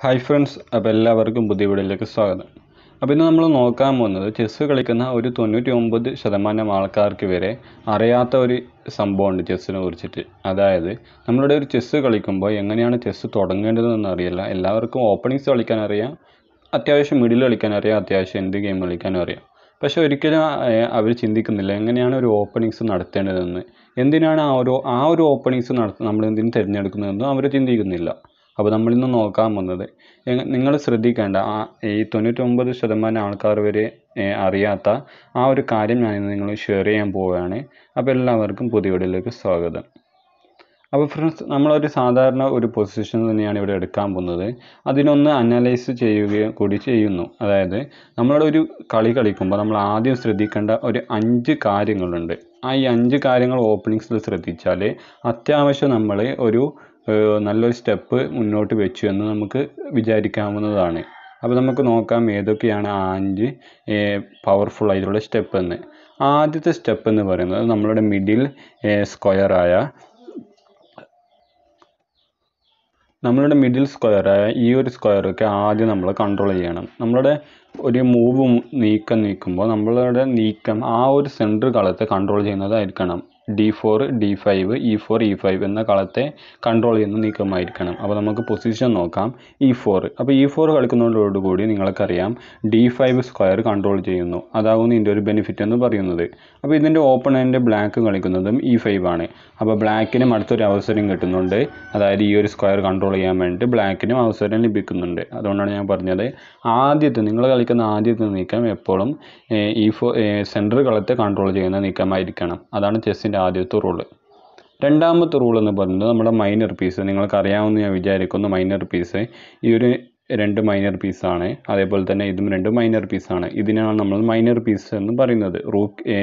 hi friends അപ്പോൾ എല്ലാവർക്കും പുതിയ വീഡിയോയിലേക്ക് സ്വാഗതം അപ്പോൾ ഇന്ന് നമ്മൾ നോക്കാൻ പോകുന്നത് ചെസ്സ് കളിക്കുന്ന ഒരു തൊണ്ണൂറ്റി ഒമ്പത് ശതമാനം ആൾക്കാർക്ക് വരെ അറിയാത്ത ഒരു സംഭവമുണ്ട് ചെസ്സിനെ കുറിച്ചിട്ട് അതായത് നമ്മളുടെ ഒരു ചെസ്സ് കളിക്കുമ്പോൾ എങ്ങനെയാണ് ചെസ്സ് തുടങ്ങേണ്ടതെന്ന് അറിയില്ല എല്ലാവർക്കും ഓപ്പണിങ്സ് കളിക്കാൻ അറിയാം അത്യാവശ്യം മിഡിൽ കളിക്കാൻ അറിയാം അത്യാവശ്യം എന്ത് ഗെയിം കളിക്കാനും അറിയാം പക്ഷെ ഒരിക്കലും അവർ ചിന്തിക്കുന്നില്ല എങ്ങനെയാണ് ഒരു ഓപ്പണിങ്സ് നടത്തേണ്ടതെന്ന് എന്തിനാണ് ആ ഒരു ആ ഒരു ഓപ്പണിങ്സ് നട നമ്മൾ എന്തിനു തിരഞ്ഞെടുക്കുന്നതെന്നും അവർ ചിന്തിക്കുന്നില്ല അപ്പോൾ നമ്മളിന്ന് നോക്കാൻ പോകുന്നത് നിങ്ങൾ ശ്രദ്ധിക്കേണ്ട ആ ഈ തൊണ്ണൂറ്റൊമ്പത് ശതമാനം ആൾക്കാർ വരെ ഏ, അറിയാത്ത ആ ഒരു കാര്യം ഞാൻ ഇന്ന് നിങ്ങൾ ഷെയർ ചെയ്യാൻ പോവുകയാണ് അപ്പോൾ എല്ലാവർക്കും പുതിയ വീഡിയോയിലേക്ക് സ്വാഗതം അപ്പോൾ ഫ്രണ്ട്സ് നമ്മളൊരു സാധാരണ ഒരു പൊസിഷൻ തന്നെയാണ് ഇവിടെ എടുക്കാൻ പോകുന്നത് അതിനൊന്ന് അനലൈസ് ചെയ്യുകയും കൂടി ചെയ്യുന്നു അതായത് നമ്മളോട് ഒരു കളി കളിക്കുമ്പോൾ നമ്മൾ ആദ്യം ശ്രദ്ധിക്കേണ്ട ഒരു അഞ്ച് കാര്യങ്ങളുണ്ട് ആ ഈ അഞ്ച് കാര്യങ്ങൾ ഓപ്പണിങ്സിൽ ശ്രദ്ധിച്ചാൽ അത്യാവശ്യം നമ്മൾ ഒരു ഏഹ്, നല്ലൊരു സ്റ്റെപ്പ് മുന്നോട്ട് വെച്ചു എന്ന് നമുക്ക് വിചാരിക്കാവുന്നതാണ് അപ്പോൾ നമുക്ക് നോക്കാം ഏതൊക്കെയാണ് ആ അഞ്ച് പവർഫുൾ ആയിട്ടുള്ള സ്റ്റെപ്പ് എന്ന് ആദ്യത്തെ സ്റ്റെപ്പ് എന്ന് പറയുന്നത് നമ്മളുടെ മിഡിൽ സ്ക്വയറായ നമ്മളുടെ മിഡിൽ സ്ക്വയറായ ഈ ഒരു സ്ക്വയറൊക്കെ ആദ്യം നമ്മൾ കൺട്രോൾ ചെയ്യണം നമ്മളുടെ ഒരു മൂവ് നീക്കം നീക്കുമ്പോൾ നമ്മളുടെ നീക്കം ആ ഒരു സെൻറ്റർ കളത്തെ കൺട്രോൾ ചെയ്യുന്നതായിരിക്കണം D four D five E four E five എന്ന കളത്തെ കൺട്രോൾ ചെയ്യുന്ന നീക്കമായിരിക്കണം അപ്പോൾ നമുക്ക് പൊസിഷൻ നോക്കാം ഇ ഫോർ അപ്പോൾ ഇ ഫോർ കളിക്കുന്നതോടുകൂടി നിങ്ങൾക്കറിയാം ഡി ഫൈവ് സ്ക്വയർ കൺട്രോൾ ചെയ്യുന്നു അതാകുന്നു ഇതിൻ്റെ ഒരു ബെനിഫിറ്റ് എന്ന് പറയുന്നത് അപ്പോൾ ഇതിൻ്റെ ഓപ്പണൻ്റ് ബ്ലാക്ക് കളിക്കുന്നതും ഇ ഫൈവ് ആണ് അപ്പോൾ ബ്ലാക്കിനും അടുത്തൊരു അവസരം കിട്ടുന്നുണ്ട് അതായത് ഈ ഒരു സ്ക്വയർ കൺട്രോൾ ചെയ്യാൻ വേണ്ടിയിട്ട് ബ്ലാക്കിനും അവസരം ലഭിക്കുന്നുണ്ട് അതുകൊണ്ടാണ് ഞാൻ പറഞ്ഞത് ആദ്യത്തെ നിങ്ങൾ കളിക്കുന്ന ആദ്യത്തെ നീക്കം എപ്പോഴും ഏഹ്, ഈ ഫോ സെൻട്രൽ കളത്തെ കൺട്രോൾ ചെയ്യുന്ന നീക്കമായിരിക്കണം അതാണ് ചെസ്സിൻ്റെ ആദ്യത്തെ റൂള് രണ്ടാമത്തെ റൂൾ എന്ന് പറയുന്നത് നമ്മുടെ മൈനർ പീസ് നിങ്ങൾക്ക് അറിയാവുന്ന ഞാൻ വിചാരിക്കുന്നു മൈനർ പീസ് ഈ ഒരു രണ്ട് മൈനർ പീസാണ് അതേപോലെ തന്നെ ഇതും രണ്ട് മൈനർ പീസാണ് ഇതിനാണ് നമ്മൾ മൈനർ പീസ് എന്ന് പറയുന്നത് റൂക്ക്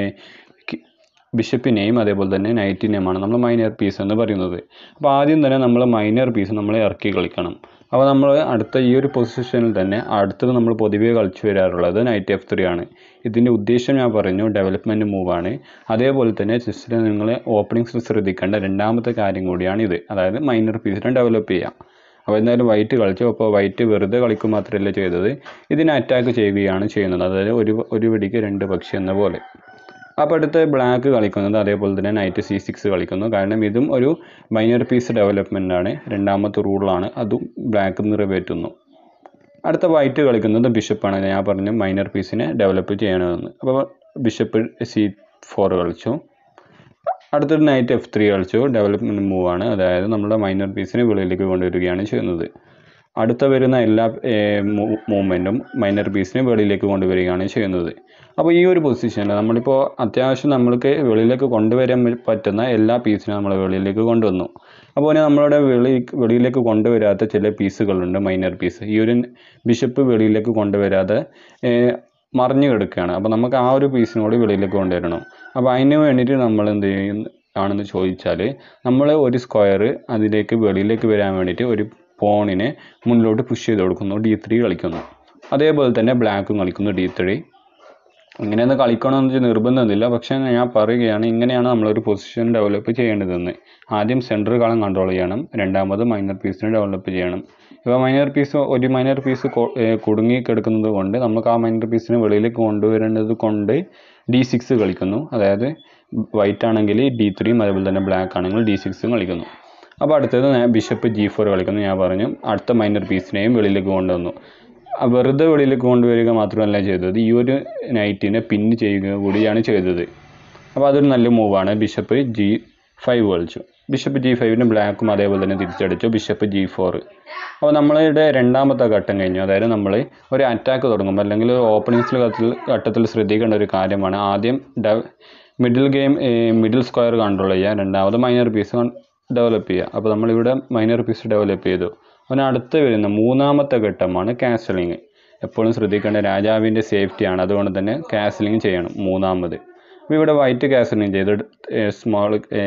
ബിഷപ്പിനെയും അതേപോലെ തന്നെ നൈറ്റിനെയുമാണ് നമ്മൾ മൈനർ പീസ് എന്ന് പറയുന്നത് അപ്പോൾ ആദ്യം തന്നെ നമ്മൾ മൈനർ പീസ് നമ്മൾ ഇറക്കി കളിക്കണം അപ്പോൾ നമ്മൾ അടുത്ത ഈ ഒരു പൊസിഷനിൽ തന്നെ അടുത്തത് നമ്മൾ പൊതുവേ കളിച്ചു വരാറുള്ളത് നൈറ്റ് എഫ് ത്രീ ആണ് ഇതിൻ്റെ ഉദ്ദേശം ഞാൻ പറഞ്ഞു ഡെവലപ്മെൻറ്റ് മൂവാണ് അതേപോലെ തന്നെ ചെസ്സിൽ നിങ്ങൾ ഓപ്പണിങ്സിൽ ശ്രദ്ധിക്കേണ്ട രണ്ടാമത്തെ കാര്യം കൂടിയാണ് ഇത് അതായത് മൈനർ പീസിനെ ഡെവലപ്പ് ചെയ്യാം അപ്പോൾ എന്തായാലും വൈറ്റ് കളിച്ചു അപ്പോൾ വൈറ്റ് വെറുതെ കളിക്കുക മാത്രമല്ല ചെയ്തത് ഇതിനെ അറ്റാക്ക് ചെയ്യുകയാണ് ചെയ്യുന്നത് അതായത് ഒരു ഒരു വെടിക്ക് രണ്ട് പക്ഷി എന്ന പോലെ അപ്പോൾ അടുത്ത് ബ്ലാക്ക് കളിക്കുന്നത് അതേപോലെ തന്നെ നൈറ്റ് സി സിക്സ് കളിക്കുന്നു കാരണം ഇതും ഒരു മൈനർ പീസ് ഡെവലപ്മെൻ്റ് ആണ് രണ്ടാമത്തെ റൂളാണ് അതും ബ്ലാക്ക് നിറവേറ്റുന്നു അടുത്ത വൈറ്റ് കളിക്കുന്നത് ബിഷപ്പാണ് ഞാൻ പറഞ്ഞു മൈനർ പീസിനെ ഡെവലപ്പ് ചെയ്യണമെന്ന് അപ്പോൾ ബിഷപ്പ് സി ഫോർ കളിച്ചു അടുത്തൊരു നൈറ്റ് എഫ് ത്രീ കളിച്ചു ഡെവലപ്മെൻറ്റ് മൂവ് ആണ് അതായത് നമ്മുടെ മൈനർ പീസിനെ വെളിയിലേക്ക് കൊണ്ടുവരികയാണ് ചെയ്യുന്നത് അടുത്ത വരുന്ന എല്ലാ മൂവ്മെൻറ്റും മൈനർ പീസിനെ വെളിയിലേക്ക് കൊണ്ടുവരികയാണ് ചെയ്യുന്നത് അപ്പോൾ ഈ ഒരു പൊസിഷനിൽ നമ്മളിപ്പോൾ അത്യാവശ്യം നമ്മൾക്ക് വെളിയിലേക്ക് കൊണ്ടുവരാൻ പറ്റുന്ന എല്ലാ പീസിനും നമ്മൾ വെളിയിലേക്ക് കൊണ്ടുവന്നു അപ്പോൾ ഇനി നമ്മളുടെ വെളി വെളിയിലേക്ക് കൊണ്ടുവരാത്ത ചില പീസുകളുണ്ട് മൈനർ പീസ് ഈ ഒരു ബിഷപ്പ് വെളിയിലേക്ക് കൊണ്ടുവരാതെ ഏഹ്, മറിഞ്ഞു കിടക്കുകയാണ് അപ്പോൾ നമുക്ക് ആ ഒരു പീസിനോട് വെളിയിലേക്ക് കൊണ്ടുവരണം അപ്പോൾ അതിന് വേണ്ടിയിട്ട് നമ്മൾ എന്ത് ചെയ്യും ആണെന്ന് ചോദിച്ചാൽ നമ്മൾ ഒരു സ്ക്വയർ അതിലേക്ക് വെളിയിലേക്ക് വരാൻ വേണ്ടിയിട്ട് ഒരു പോണിനെ മുന്നിലോട്ട് പുഷ് ചെയ്ത് കൊടുക്കുന്നു ഡി ത്രീ കളിക്കുന്നു അതേപോലെ തന്നെ ബ്ലാക്കും കളിക്കുന്നു ഡി ത്രീ ഇങ്ങനെയൊന്നും കളിക്കണമെന്ന് വെച്ചാൽ നിർബന്ധമൊന്നുമില്ല പക്ഷേ ഞാൻ പറയുകയാണ് ഇങ്ങനെയാണ് നമ്മളൊരു പൊസിഷൻ ഡെവലപ്പ് ചെയ്യേണ്ടതെന്ന് ആദ്യം സെൻട്രൽ കളം കൺട്രോൾ ചെയ്യണം രണ്ടാമത് മൈനർ പീസിനെ ഡെവലപ്പ് ചെയ്യണം ഇപ്പോൾ മൈനർ പീസ് ഒരു മൈനർ പീസ് കുടുങ്ങി കിടക്കുന്നത് കൊണ്ട് നമുക്ക് ആ മൈനർ പീസിനെ വെളിയിലേക്ക് കൊണ്ടുവരേണ്ടത് കൊണ്ട് ഡി സിക്സ് കളിക്കുന്നു അതായത് വൈറ്റ് ആണെങ്കിൽ ഡി ത്രീയും അതേപോലെ തന്നെ ബ്ലാക്ക് ആണെങ്കിൽ ഡി സിക്സും കളിക്കുന്നു അപ്പോൾ അടുത്തത് ഞാൻ ബിഷപ്പ് ജി ഫോർ കളിക്കുന്നു ഞാൻ പറഞ്ഞു അടുത്ത മൈനർ പീസിനെയും വെളിയിലേക്ക് കൊണ്ടുവന്നു ആ വെറുതെ വെളിയിലേക്ക് കൊണ്ടുവരിക മാത്രമല്ല ചെയ്തത് ഈ ഒരു നൈറ്റിനെ പിന്ന് ചെയ്യുക കൂടിയാണ് ചെയ്തത് അപ്പോൾ അതൊരു നല്ല മൂവാണ് ബിഷപ്പ് ജി ഫൈവ് കളിച്ചു ബിഷപ്പ് ജി ഫൈവിന് ബ്ലാക്കും അതേപോലെ തന്നെ തിരിച്ചടിച്ചു ബിഷപ്പ് ജി ഫോർ അപ്പോൾ നമ്മളുടെ രണ്ടാമത്തെ ഘട്ടം കഴിഞ്ഞു അതായത് നമ്മൾ ഒരു അറ്റാക്ക് തുടങ്ങുമ്പോൾ അല്ലെങ്കിൽ ഒരു ഓപ്പണിങ്സിൽ ഘട്ടത്തിൽ ഘട്ടത്തിൽ ശ്രദ്ധിക്കേണ്ട ഒരു കാര്യമാണ് ആദ്യം the middle game middle square control ചെയ്യുക രണ്ടാമത് മൈനർ പീസ് ഡെവലപ്പ് ചെയ്യുക അപ്പോൾ നമ്മളിവിടെ മൈനർ പീസ് ഡെവലപ്പ് ചെയ്തു അതിന് അടുത്ത് വരുന്ന മൂന്നാമത്തെ ഘട്ടമാണ് കാസലിങ് എപ്പോഴും ശ്രദ്ധിക്കേണ്ട രാജാവിൻ്റെ സേഫ്റ്റിയാണ് അതുകൊണ്ട് തന്നെ കാസലിങ് ചെയ്യണം മൂന്നാമത് അപ്പോൾ ഇവിടെ വൈറ്റ് കാസലിങ് ചെയ്തു സ്മോൾ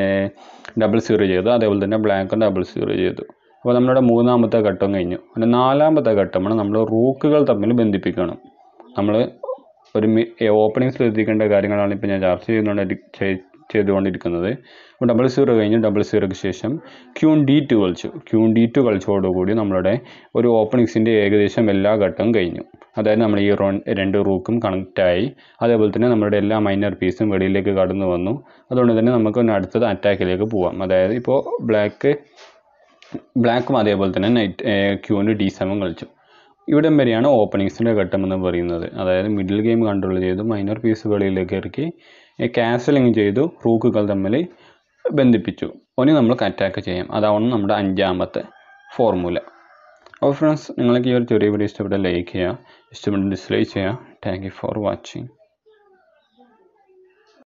ഡബിൾ സീറോ ചെയ്തു അതേപോലെ തന്നെ ബ്ലാക്കും ഡബിൾ സീറോ ചെയ്തു അപ്പോൾ നമ്മുടെ മൂന്നാമത്തെ ഘട്ടം കഴിഞ്ഞു പിന്നെ നാലാമത്തെ ഘട്ടമാണ് നമ്മൾ റൂക്കുകൾ തമ്മിൽ ബന്ധിപ്പിക്കണം നമ്മൾ ഒരു ഓപ്പണിംഗ് ശ്രദ്ധിക്കേണ്ട കാര്യങ്ങളാണ് ഇപ്പോൾ ഞാൻ ചർച്ച ചെയ്യുന്നുണ്ട് ചെയ്തുകൊണ്ടിരിക്കുന്നത് അപ്പോൾ ഡബിൾ സീറോ കഴിഞ്ഞ് ഡബിൾ സീറോയ്ക്ക് ശേഷം ക്യൂൺ ഡി ടു കളിച്ചു ക്യൂൺ ഡി ടു കളിച്ചതോടുകൂടി നമ്മളുടെ ഒരു ഓപ്പണിങ്സിൻ്റെ ഏകദേശം എല്ലാ ഘട്ടവും കഴിഞ്ഞു അതായത് നമ്മൾ ഈ റോ രണ്ട് റൂക്കും കണക്റ്റായി അതേപോലെ തന്നെ നമ്മുടെ എല്ലാ മൈനർ പീസും വെളിയിലേക്ക് കടന്നു വന്നു അതുകൊണ്ട് തന്നെ നമുക്ക് ഇനി അടുത്തത് അറ്റാക്കിലേക്ക് പോവാം അതായത് ഇപ്പോൾ ബ്ലാക്ക് ബ്ലാക്കും അതേപോലെ തന്നെ നൈറ്റ് ക്യൂവിൻ്റെ ഡി സെവൻ കളിച്ചു ഇവിടം വരെയാണ് ഓപ്പണിങ്സിൻ്റെ ഘട്ടം എന്ന് പറയുന്നത് അതായത് മിഡിൽ ഗെയിം കൺട്രോൾ ചെയ്തു മൈനർ പീസ് വെളിയിലേക്ക് ഇറക്കി ക്യാസലിങ് ചെയ്തു റൂക്കുകൾ തമ്മിൽ ബന്ധിപ്പിച്ചു ഇനി നമുക്ക് അറ്റാക്ക് ചെയ്യാം അതാണ് നമ്മുടെ അഞ്ചാമത്തെ ഫോർമുല അപ്പോൾ ഫ്രണ്ട്സ് നിങ്ങൾക്ക് ഈ ഒരു ചെറിയ വീഡിയോ ഇഷ്ടപ്പെട്ട ലൈക്ക് ചെയ്യുക ഇഷ്ടപ്പെട്ട ഡിസ്ലൈക്ക് ചെയ്യുക താങ്ക് യു ഫോർ വാച്ചിങ്